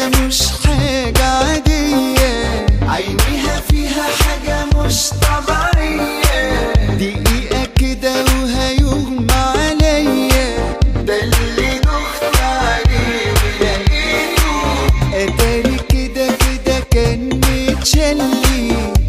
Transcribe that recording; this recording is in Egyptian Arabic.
كده مش حاجة عادية عينيها فيها حاجة مش طبيعية دقيقة كده وهيغمى عليا ده اللي دخت عليه ولقيته اتاري كده كده كان متشلي